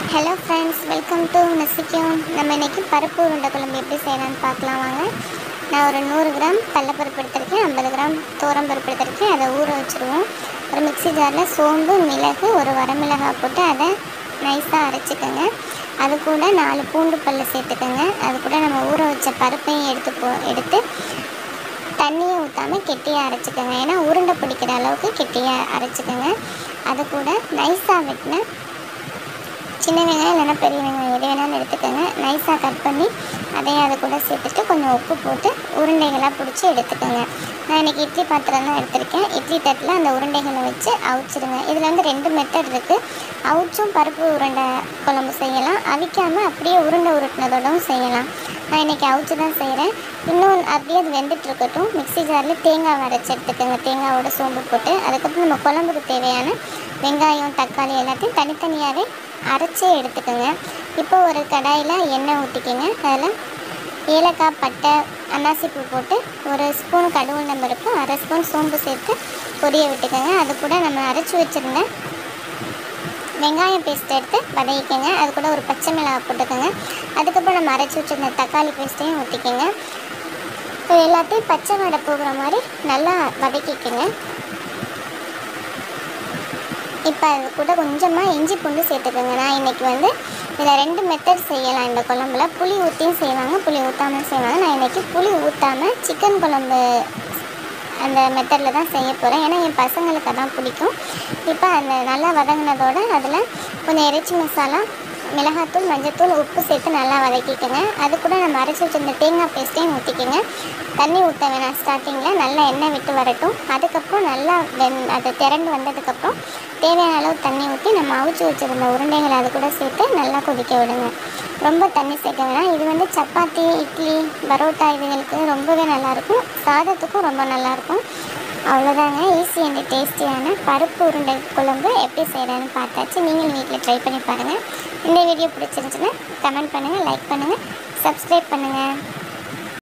hello friends welcome to நசிக்கும் நம்ம இன்னைக்கு பருப்பு உருண்டை குழம்பு எப்படி செய்யலாம்னு பார்க்கலாம் வாங்க நான் ஒரு நூறு கிராம் கடலப்பருப்பு எடுத்திருக்கேன் ஐம்பது கிராம் தோரம் பருப்பு எடுத்திருக்கேன் அதை ஊற வச்சுருவோம் ஒரு மிக்ஸி ஜாரில் சோம்பு மிளகு ஒரு வரமிளகாய் போட்டு அதை நைஸாக அரைச்சிக்கோங்க அது கூட நாலு பூண்டு பல்லு சேர்த்துக்கோங்க அது கூட நம்ம ஊற வச்ச பருப்பையும் எடுத்து போ எடுத்து தண்ணியை ஊற்றாமல் கெட்டியாக அரைச்சிக்கோங்க ஏன்னா உருண்டை பிடிக்கிற அளவுக்கு கெட்டியாக அரைச்சிக்கோங்க அது கூட நைஸாக வெட்டின சின்ன வெங்காயம் இல்லைன்னா பெரிய வெங்காயம் எது வேணாலும் எடுத்துக்கோங்க நைஸாக கட் பண்ணி அதையும் அது கூட சேர்த்துட்டு கொஞ்சம் உப்பு போட்டு உருண்டைகளாக பிடிச்சி எடுத்துக்கோங்க நான் இன்றைக்கி இட்லி பாத்திரம் தான் எடுத்திருக்கேன் இட்லி தட்டில் அந்த உருண்டைகளை வச்சு அவிச்சிடுங்க இதில் வந்து ரெண்டு மெத்தட் இருக்குது அவிச்சும் பருப்பு உருண்டை குழம்பு செய்யலாம் அவிக்காமல் அப்படியே உருண்டை உருட்டினதோடவும் செய்யலாம் நான் இன்றைக்கி அவிச்சு தான் செய்கிறேன் இன்னும் அப்படியே அது வெந்துட்டு இருக்கட்டும் மிக்ஸி ஜாரில் தேங்காய் அரைச்சி எடுத்துக்கோங்க தேங்காவோட சோம்பு போட்டு அதுக்கப்புறம் நம்ம குழம்புக்கு தேவையான வெங்காயம் தக்காளி எல்லாத்தையும் தனித்தனியாகவே அரைச்சி எடுத்துக்கோங்க இப்போ ஒரு கடாயில் எண்ணெய் ஊற்றிக்கோங்க அதில் ஏலக்காய் பட்டை அன்னாசிப்பூ போட்டு ஒரு ஸ்பூன் கடுகுண்டம் பருப்பு அரை ஸ்பூன் சோம்பு சேர்த்து பொரிய விட்டுக்கோங்க அது கூட நம்ம அரைச்சி வச்சுருந்த வெங்காயம் பேஸ்ட் எடுத்து வதக்கிக்கோங்க அது கூட ஒரு பச்சை மிளகாய் போட்டுக்கோங்க அதுக்கப்புறம் நம்ம அரைச்சி வச்சுருந்த தக்காளி பேஸ்ட்டையும் ஊற்றிக்கோங்க இப்போ எல்லாத்தையும் பச்சை வடை போகிற மாதிரி நல்லா வதக்கிக்கோங்க இப்போ அது கூட கொஞ்சமாக இஞ்சி பூண்டு சேர்த்துக்கோங்க நான் இன்றைக்கி வந்து இதில் ரெண்டு மெத்தட் செய்யலாம் இந்த குழம்புல புளி ஊற்றியும் செய்வாங்க புளி ஊற்றாமல் செய்வாங்க நான் இன்றைக்கி புளி ஊற்றாமல் சிக்கன் குழம்பு அந்த மெத்தடில் தான் செய்ய போகிறேன் ஏன்னா என் பசங்களுக்கு அதான் பிடிக்கும் இப்போ அந்த நல்லா வதங்கினதோட அதில் கொஞ்சம் இறைச்சி மசாலா மிளகாத்தூள் மஞ்சத்தூள் உப்பு சேர்த்து நல்லா வதக்கிக்கோங்க அது கூட நம்ம அரைச்சி வச்சிருந்த தேங்காய் பேஸ்ட்டையும் ஊற்றிக்கோங்க தண்ணி ஊற்ற வேணாம் ஸ்டார்டிங்கில் நல்லா எண்ணெய் விட்டு வரட்டும் அதுக்கப்புறம் நல்லா வெந் அது திரண்டு வந்ததுக்கப்புறம் தேவையான அளவு தண்ணி ஊற்றி நம்ம அவிச்சு வச்சுருந்த உருண்டைகளை அது கூட சேர்த்து நல்லா கொதிக்க விடுங்க ரொம்ப தண்ணி சேர்க்க வேணாம் இது வந்து சப்பாத்தி இட்லி பரோட்டா இதுகளுக்கு ரொம்பவே நல்லாயிருக்கும் சாதத்துக்கும் ரொம்ப நல்லாயிருக்கும் அவ்வளோதாங்க ஈஸி அண்ட் டேஸ்டியான பருப்பு உருண்டை குழம்பு எப்படி செய்கிறேன்னு பார்த்தாச்சு நீங்களும் வீட்டில் ட்ரை பண்ணி பாருங்கள் இந்த வீடியோ பிடிச்சிருந்துச்சுன்னா கமெண்ட் பண்ணுங்கள் லைக் பண்ணுங்கள் சப்ஸ்கிரைப் பண்ணுங்கள்